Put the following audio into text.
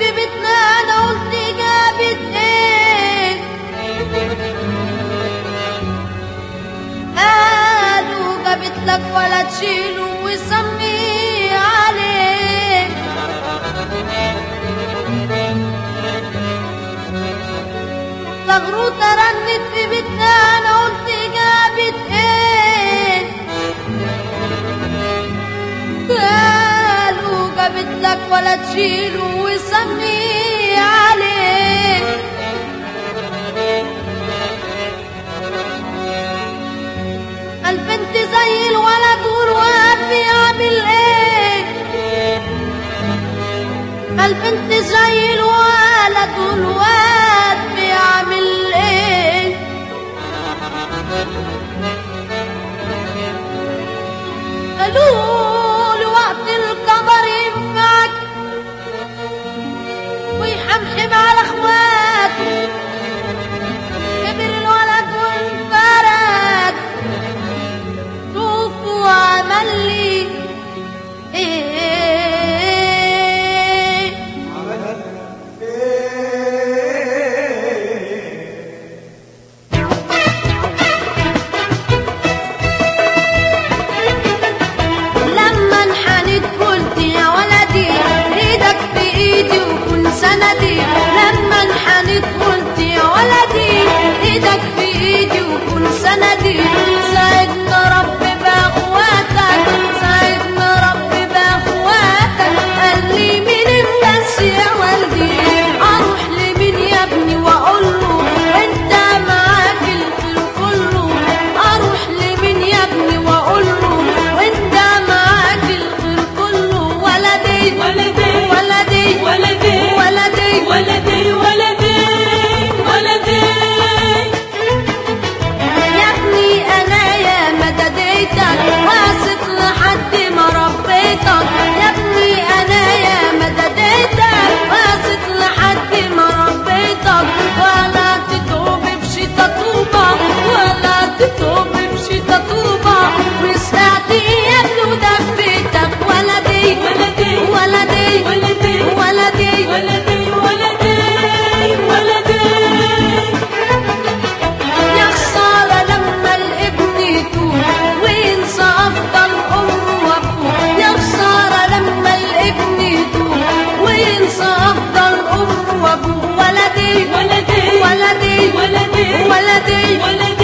في بيتنا انا قلت جابت ايه قالوا جابت لك ولا تشيله وسميه عليه زغروطة رنت في بيتنا انا قلت جابت ايه قالوا جابت لك ولا تشيله وسميه عليه البنت زي الولد والواد بيعمل ايه البنت زي الولد والواد بيعمل ايه قالوا لي وقت القمر ينفعك ويحمحم على اخواته كبر الولد وانفرد شوفوا عمل لي ايه لما انحنت قلت يا ولدي ايدك في ايدي وكن سندي لما انحنت قلت يا ولدي ايدك في ايدي وكن سندي ساعدنا رب باخواتك ساعدنا رب باخواتك قال لي مين الناس يا والدي اروح لمين يا ابني واقول له انت معاك الخير كله اروح لمين يا ابني واقول له وانت معاك الخير كله ولدي ولدي ولدي ولدي ولدي ولدي ولدي ولدي يا ابني انا يا مدديتك واثق لحد ما ربيتك يا ابني انا يا مدديتك واثق لحد ما ربيتك ولا تتوب بشتا طوبة ولا تتوب بشتا طوبة وسعت يا ابني ودفيتك ولدي ولدي ولدي ولدي ولدي ولدي ولدي ولدي يا خسارة لما الابن يتوب وينسى أفضل أمه وأبوه يا خسارة لما الابن يتوب وينسى أفضل أمه وأبوه ولدي ولدي ولدي ولدي ولدي ولدي